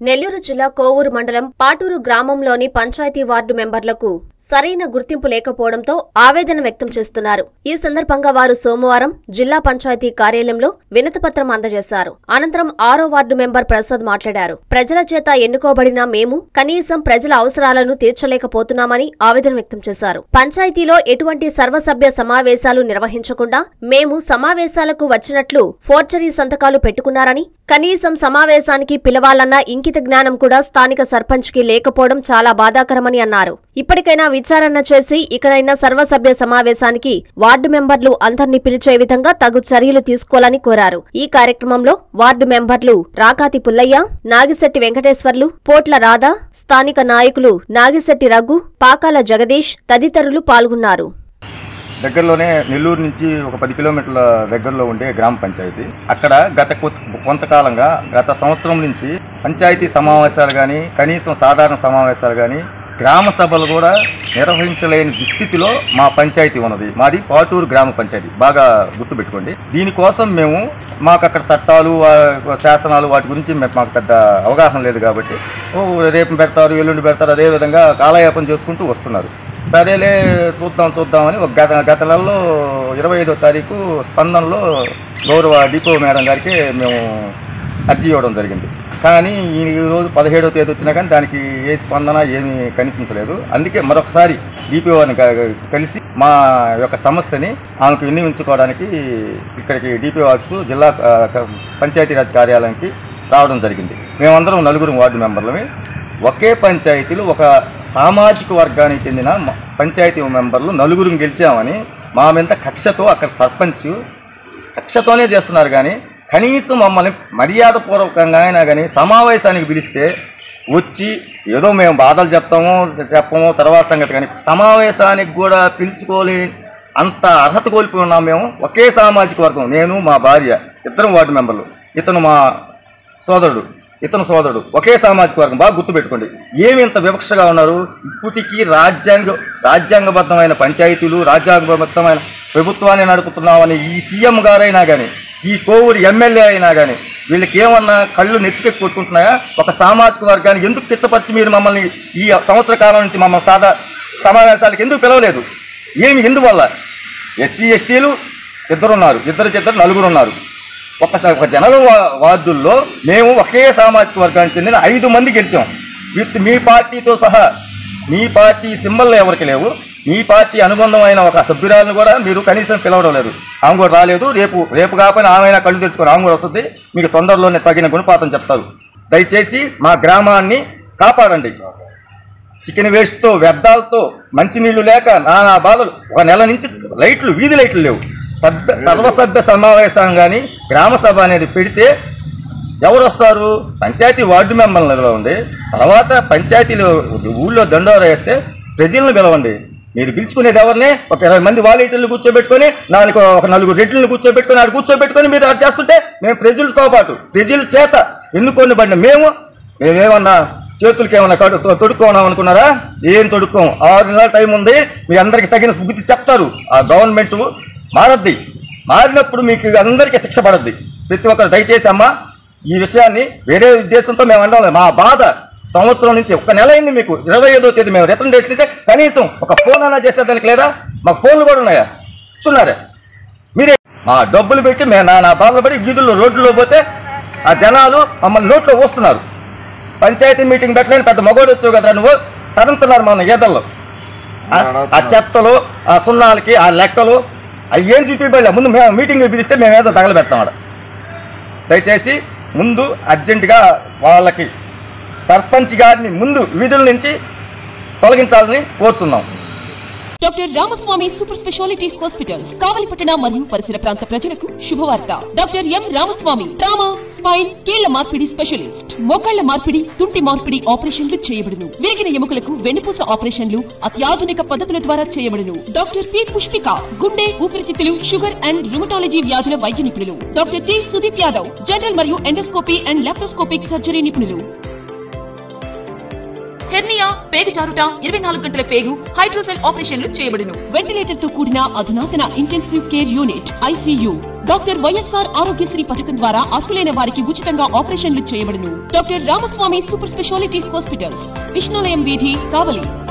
నెల్లూరు జిల్లా కోవూరు మండలం పాటూరు గ్రామంలోని పంచాయతీ వార్డు మెంబర్లకు సరైన గుర్తింపు లేకపోవడంతో ఆవేదన వ్యక్తం చేస్తున్నారు ఈ సందర్భంగా వారు సోమవారం జిల్లా పంచాయతీ కార్యాలయంలో వినతిపత్రం అందజేశారు అనంతరం ఆరో వార్డు మెంబర్ ప్రసాద్ మాట్లాడారు ప్రజల చేత ఎన్నుకోబడిన మేము కనీసం ప్రజల అవసరాలను తీర్చలేకపోతున్నామని ఆవేదన వ్యక్తం చేశారు పంచాయతీలో ఎటువంటి సర్వసభ్య సమావేశాలు నిర్వహించకుండా మేము సమావేశాలకు వచ్చినట్లు ఫోర్జరీ సంతకాలు పెట్టుకున్నారని కనీసం సమావేశానికి పిలవాలన్న ఇంకిత జ్ఞానం కూడా స్థానిక సర్పంచ్కి లేకపోవడం చాలా బాధాకరమని అన్నారు ఇప్పటికైనా విచారణ చేసి ఇకనైనా సర్వసభ్య సమావేశానికి వార్డు మెంబర్లు అందరినీ పిలిచే విధంగా తగు చర్యలు తీసుకోవాలని కోరారు ఈ కార్యక్రమంలో వార్డు మెంబర్లు రాకాతి పుల్లయ్య నాగిశెట్టి వెంకటేశ్వర్లు పోట్ల రాధ స్థానిక నాయకులు నాగిశెట్టి రఘు పాకాల జగదీష్ తదితరులు పాల్గొన్నారు దగ్గరలోనే నెల్లూరు నుంచి ఒక పది కిలోమీటర్ల దగ్గరలో ఉండే గ్రామ పంచాయతీ అక్కడ గత కొ- కొంతకాలంగా గత సంవత్సరం నుంచి పంచాయతీ సమావేశాలు కానీ కనీసం సాధారణ సమావేశాలు కానీ గ్రామ సభలు కూడా నిర్వహించలేని దుస్థితిలో మా పంచాయతీ ఉన్నది మాది పాటూరు గ్రామ పంచాయతీ బాగా గుర్తుపెట్టుకోండి దీనికోసం మేము మాకు అక్కడ చట్టాలు వా- శాసనాలు వాటి గురించి మే- మాకు పెద్ద అవగాహన లేదు కాబట్టి ఓ రేపు పెడతారు ఎల్లుండి పెడతారు అదేవిధంగా కాలయాపన చేసుకుంటూ వస్తున్నారు సరేలే చూద్దాం చూద్దామని ఒక గత గత నెలలో ఇరవై ఐదో తారీఖు స్పందనలో గౌరవ డిపో మేడం గారికి మేము అర్జీ ఇవ్వడం జరిగింది కానీ ఈ రోజు పదిహేడవ తేదీ వచ్చినా కానీ దానికి ఏ స్పందన ఏమీ కనిపించలేదు అందుకే మరొకసారి డిపిఓని కలిసి మా యొక్క సమస్యని ఆమెకు వినియోగించుకోవడానికి ఇక్కడికి డిపిఓ ఆఫీసు జిల్లా ఆ, క- పంచాయతీరాజ్ కార్యాలయానికి రావడం జరిగింది మేమందరం నలుగురు వార్డు మెంబర్లమే ఒకే పంచాయతీలో ఒక సామాజిక వర్గానికి చెందిన మ- పంచాయతీ మెంబర్లు నలుగురు గెలిచామని మా మీద కక్షతో అక్కడ సర్పంచ్ కక్షతోనే చేస్తున్నారు కానీ కనీసం మమ్మల్ని మర్యాదపూర్వకంగా అయినా కానీ సమావేశానికి పిలిస్తే వచ్చి ఏదో మేము బాధలు చెప్తాము చెప్పము తర్వాత సంగతి కానీ సమావేశానికి కూడా పిలుచుకోలే అంత అర్హత కోల్పోయి ఉన్నాం మేము ఒకే సామాజిక వర్గం నేను మా భార్య ఇద్దరం వార్డు మెంబర్లు ఇతను మా సోదరుడు ఇతను సోదరుడు ఒకే సామాజిక వర్గం బాగా గుర్తుపెట్టుకోండి ఏమి ఇంత వివక్షగా ఉన్నారు ఇప్పటికీ రాజ్యాంగ రాజ్యాంగబద్ధమైన పంచాయతీలు రాజ్యాంగబద్ధమైన ప్రభుత్వాన్ని నడుపుతున్నామని ఈ సీఎం గారైనా కానీ ఈ కోవూరు ఎమ్మెల్యే అయినా కానీ వీళ్ళకి ఏమన్నా కళ్ళు నెత్తికెక్కి కొట్టుకుంటున్నాయా ఒక సామాజిక వర్గాన్ని ఎందుకు కిచ్చపరిచి మీరు మమ్మల్ని ఈ సంవత్సర కాలం నుంచి మమ్మల్ని సాదా సమావేశాలకు ఎందుకు పిలవలేదు ఏమి ఎందువల్ల ఎస్సీ ఎస్టీలు ఇద్దరున్నారు ఇద్దరికి ఇద్దరు నలుగురు ఉన్నారు ఒక ఒక జనరల్ వా- వార్డుల్లో మేము ఒకే సామాజిక వర్గానికి చెందిన ఐదు మంది గెలిచాం విత్ మీ పార్టీతో సహా మీ పార్టీ సింబల్ ఎవరికి లేవు మీ పార్టీ అనుబంధమైన ఒక సభ్యురాలను కూడా మీరు కనీసం పిలవడం లేదు ఆమె కూడా రాలేదు రేపు రేపు కాకపోయినా ఆమె కళ్ళు తెచ్చుకొని ఆమె కూడా వస్తుంది మీకు తొందరలోనే తగిన గుణపాతం చెప్తారు దయచేసి మా గ్రామాన్ని కాపాడండి చికెన్ వేస్ట్తో వ్యర్థాలతో మంచినీళ్లు లేక నానా బాధలు ఒక నెల నుంచి లైట్లు వీధి లైట్లు లేవు సభ్య సర్వసభ్య సమావేశం కానీ గ్రామ సభ అనేది పెడితే ఎవరు వస్తారు పంచాయతీ వార్డు మెంబర్లు ఉండి తర్వాత పంచాయతీలో ఊళ్ళో దండోర వేస్తే ప్రజలను పిలవండి మీరు పిలుచుకునేది ఎవరిని ఒక ఇరవై మంది వాలంటీర్లు కూర్చోబెట్టుకొని నాలుగు ఒక నలుగురు రెడ్లను కూర్చోబెట్టుకొని ఆడు కూర్చోబెట్టుకొని మీరు అది చేస్తుంటే మేము ప్రజలతో పాటు ప్రజల చేత ఎన్నుకొని పడిన మేము మేమేమన్నా చేతులకి ఏమన్నా కడు తొ- తొడుక్కోనాం అనుకున్నారా ఏం తొడుక్కోం ఆరు నెలల టైం ఉంది మీ అందరికి తగిన బుద్ధి చెప్తారు ఆ గవర్నమెంట్ మారద్ది మారినప్పుడు మీకు అందరికీ శిక్ష పడద్ది ప్రతి ఒక్కరు దయచేసి అమ్మా ఈ విషయాన్ని వేరే ఉద్దేశంతో మేము అనడం లేదు. మా బాధ సంవత్సరం నుంచి ఒక్క నెల అయింది మీకు ఇరవై ఐదో తేదీ మేము రిటర్న్ ఇస్తే కనీసం ఒక ఫోన్ అన్నా చేసేదానికి లేదా మాకు ఫోన్లు కూడా ఉన్నాయా ఇస్తున్నారే మీరే మా డబ్బులు పెట్టి మేము నా నా బాధలు పడి వీధుల్లో రోడ్లలో పోతే ఆ జనాలు మమ్మల్ని నోట్లో పోస్తున్నారు పంచాయతీ మీటింగ్ పెట్టలేని పెద్ద మగోడు వచ్చావు కదా నువ్వు తరంతున్నారు మన ఈదల్లో ఆ- ఆ చెత్తలు ఆ సున్నాలకి ఆ లెక్కలు అవి ఏం చూపించలే ముందు మేము మీటింగ్ పిలిస్తే మేము ఏదో తగలబెడతాం ఆడ దయచేసి ముందు అర్జెంటుగా వాళ్ళకి సర్పంచ్ గారిని ముందు విధుల నుంచి తొలగించాలని కోరుతున్నాం doctor Ramaswamy super speciality hospitals కావలిపట్టణ మరియు పరిసర ప్రాంత ప్రజలకు శుభవార్త doctor M Ramaswamy trauma spine కీళ్ల మార్పిడి స్పెషలిస్ట్ మోకాళ్ల మార్పిడి తుంటి మార్పిడి ఆపరేషన్లు చేయబడును విరిగిన ఎముకలకు వెన్నుపూస ఆపరేషన్లు అత్యాధునిక పద్ధతుల ద్వారా చేయబడును డాక్టర్ పి పుష్పిక గుండె ఊపిరితిత్తులు షుగర్ అండ్ రుమటాలజీ వ్యాధుల వైద్య నిపుణులు doctor T Sudeep Yadav general మరియు ఎండోస్కోపీ అండ్ లాప్రోస్కోపిక్ సర్జరీ నిపుణులు హెర్నియా పేగు జారుట ఇరవై నాలుగు గంటల పేగు హైడ్రోసెల్ ఆపరేషన్లు చేయబడును వెంటిలేటర్ తో కూడిన అధునాతన intensive care unit ICU doctor YSR Aarogyasri పథకం ద్వారా అర్హులైన వారికి ఉచితంగా ఆపరేషన్లు చేయబడును doctor Ramaswamy super speciality hospitals Vishnulayam వీధి కావలి